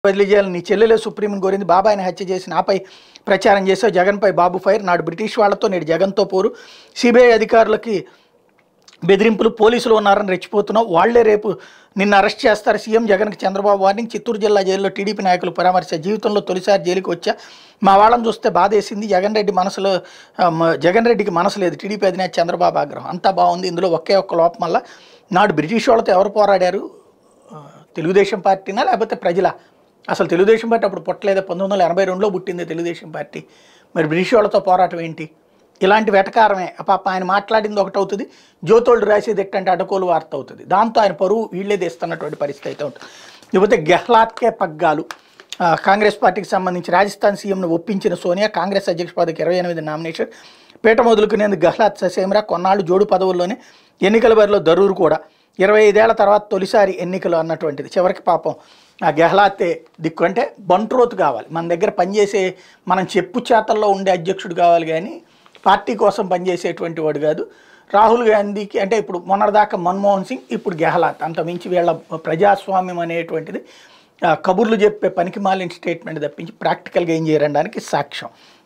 బదిలీ చేయాలని నీ చెల్లెలే సుప్రీంని కోరింది బాబాయిని హత్య చేసి నాపై ప్రచారం చేసావు జగన్పై బాబు ఫైర్ నాడు బ్రిటిష్ వాళ్ళతో నేడు జగన్తో పోరు సిబిఐ అధికారులకి బెదిరింపులు పోలీసులు ఉన్నారని రెచ్చిపోతున్నావు వాళ్లే రేపు నిన్ను అరెస్ట్ చేస్తారు సీఎం జగన్కి చంద్రబాబు వార్నింగ్ చిత్తూరు జిల్లా జైల్లో టీడీపీ నాయకులు పరామర్శ జీవితంలో తొలిసారి జైలుకి వచ్చా మా వాళ్ళని చూస్తే బాధేసింది జగన్ రెడ్డి మనసులో ఆ, మ- జగన్ రెడ్డికి మనసు లేదు టీడీపీ అధినేత చంద్రబాబు ఆగ్రహం అంతా బాగుంది ఇందులో ఒకే ఒక్క లోపం వల్ల నాడు బ్రిటిష్ వాళ్ళతో ఎవరు పోరాడారు ఆ, తెలుగుదేశం పార్టీనా లేకపోతే ప్రజల అసలు తెలుగుదేశం పార్టీ అప్పుడు పుట్టలేదా పంతొమ్మిది వందల ఎనభై రెండులో పుట్టింది తెలుగుదేశం పార్టీ మరి బ్రిటిష్ వాళ్ళతో పోరాటం ఏంటి ఇలాంటి వెటకారమే పాప ఆయన మాట్లాడింది ఒకటి అవుతుంది జ్యోతోళ్ళు రాసేది ఎట్టంటే అడ్డకోలు వార్త అవుతుంది దాంతో ఆయన పరువు వీళ్ళే తెస్తున్నటువంటి పరిస్థితి అయితే ఉంటుంది లేకపోతే గెహ్లాత్కే పగ్గాలు ఆ, కాంగ్రెస్ పార్టీకి సంబంధించి రాజస్థాన్ సీఎంను ఒప్పించిన సోనియా కాంగ్రెస్ అధ్యక్ష పదవికి ఇరవై ఎనిమిది నామినేషన్ పీట మొదలుకునేందుకు గెహ్లాత్ ససేమరా కొన్నాళ్ళు జోడు పదవుల్లోనే ఎన్నికల బరిలో దరూరు కూడా ఇరవై ఐదేళ్ల తర్వాత తొలిసారి ఎన్నికలు అన్నటువంటిది చివరికి పాపం ఆ గెహ్లాతే దిక్కు అంటే బంట్రోత్ కావాలి మన దగ్గర పనిచేసే మనం చెప్పు చేతల్లో ఉండే అధ్యక్షుడు కావాలి కానీ పార్టీ కోసం పనిచేసేటువంటి వాడు కాదు రాహుల్ గాంధీకి అంటే ఇప్పుడు మొన్నటిదాకా మన్మోహన్ సింగ్ ఇప్పుడు గెహ్లాత్ అంత మించి వీళ్ళ ప్రజాస్వామ్యం అనేటువంటిది ఆ, కబుర్లు చెప్పే పనికి మాలిన స్టేట్మెంట్ తప్పించి ప్రాక్టికల్గా ఏం చేయరనడానికి సాక్ష్యం